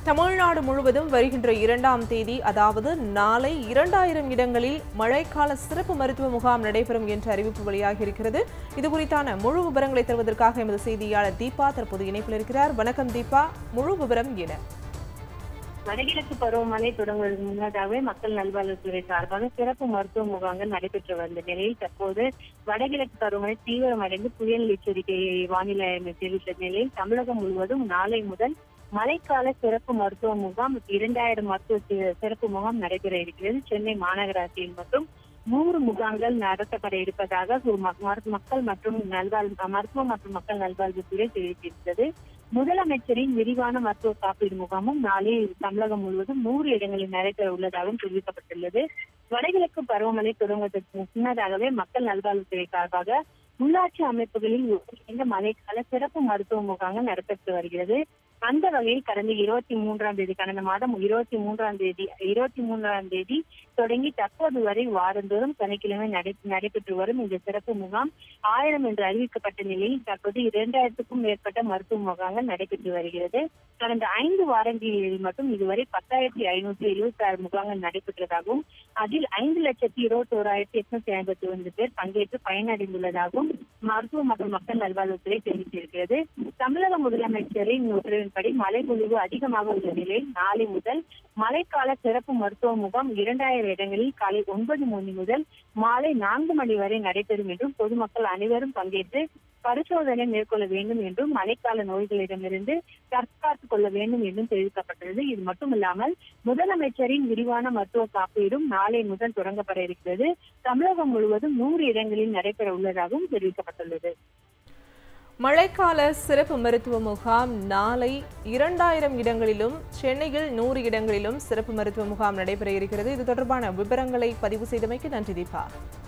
தமிழ்நாடு முழுவதும் வருகின்ற இரண்டாம் தேதி அதாவது நாளை இரண்டாயிரம் இடங்களில் மழைக்கால சிறப்பு மருத்துவ முகாம் நடைபெறும் என்ற அறிவிப்பு வெளியாகியிருக்கிறது இது குறித்தான முழு விவரங்களை தருவதற்காக எமது செய்தியாளர் தீபா தற்போது இணைப்பில் இருக்கிறார் வணக்கம் தீபா முழு விவரம் என வடகிழக்கு பருவமழை தொடங்குவதற்கு முன்னதாகவே மக்கள் நல்வாழ்வுத்துறை சார்பாக சிறப்பு மருத்துவ முகாம்கள் நடைபெற்று வந்த நிலையில் தற்போது வடகிழக்கு பருவமழை தீவிரமடைந்து புயல் எச்சரிக்கையை வானிலை ஆய்வு தெரிவித்த நிலையில் தமிழகம் முழுவதும் நாளை முதல் மழைக்கால சிறப்பு மருத்துவ முகாம் இரண்டாயிரம் மருத்துவ சி- சிறப்பு முகாம் நடைபெற இருக்கிறது சென்னை மாநகராட்சியில் மட்டும் நூறு முகாம்கள் நடத்தப்பட இருப்பதாக ஒரு ம- மரு- மக்கள் மற்றும் நல்வாழ்வு மருத்துவ மற்றும் மக்கள் நல்வாழ்வுத்துறை தெரிவித்திருந்தது முதலமைச்சரின் விரிவான மருத்துவ காப்பீடு முகாமும் நாளை தமிழகம் முழுவதும் நூறு இடங்களில் நடைபெற உள்ளதாகவும் தெரிவிக்கப்பட்டுள்ளது வடகிழக்கு பருவமழை தொடங்குவதற்கு முன்னதாகவே மக்கள் நல்வாழ்வுத்துறை சார்பாக உள்ளாட்சி அமைப்புகளில் ஒருங்கிணைந்த மழைக்கால சிறப்பு மருத்துவ முகாம்கள் நடைபெற்று வருகிறது அந்த வகையில் கடந்த இருபத்தி மூன்றாம் தேதி கடந்த மாதம் இருபத்தி மூன்றாம் தேதி இருபத்தி மூன்றாம் தேதி தொடங்கி தற்போது வரை வாரந்தோறும் சனிக்கிழமை நடை நடைபெற்று வரும் இந்த சிறப்பு முகாம் ஆயிரம் என்று அறிவிக்கப்பட்ட நிலையில் தற்போது இரண்டாயிரத்துக்கும் மேற்பட்ட மருத்துவ முகாம்கள் நடைபெற்று வருகிறது கடந்த ஐந்து வாரங்களில் மட்டும் இதுவரை பத்தாயிரத்தி ஐநூற்றி எழுபத்தி ஆறு முகாம்கள் நடைபெற்றதாகவும் அதில் ஐந்து லட்சத்தி இருபத்தி ஓராயிரத்தி எட்நூத்தி ஐம்பத்தி ஒன்று பேர் பங்கேற்று பயனடைந்துள்ளதாகவும் மருத்துவ மற்றும் மக்கள் நல்வாழ்வுத்துறை தெரிவித்திருக்கிறது தமிழக முதலமைச்சரின் உத்தரவின்படி மழை பொழிவு அதிகமாக உள்ள நிலையில் நாளை முதல் மழைக்கால சிறப்பு மருத்துவ முகாம் இரண்டாயிரம் இடங்களில் காலை ஒன்பது மணி முதல் மாலை நான்கு மணி வரை நடைபெறும் என்றும் பொதுமக்கள் அனைவரும் பங்கேற்று பரிசோதனை மேற்கொள்ள வேண்டும் என்றும் மழைக்கால நோய்களிடமிருந்து தற்காத்துக் கொள்ள வேண்டும் என்றும் தெரிவிக்கப்பட்டுள்ளது இது மட்டுமில்லாமல் முதலமைச்சரின் விரிவான மருத்துவ காப்பீடும் நாளை முதல் தொடங்கப்பட இருக்கிறது தமிழகம் முழுவதும் நூறு இடங்களில் நடைபெற உள்ளதாகவும் தெரிவிக்கப்பட்டுள்ளது மழைக்கால சிறப்பு மருத்துவ முகாம் நாளை இரண்டாயிரம் இடங்களிலும் சென்னையில் நூறு இடங்களிலும் சிறப்பு மருத்துவ முகாம் நடைபெற இருக்கிறது இது தொடர்பான விவரங்களை பதிவு செய்தமைக்கு நன்றி தீபா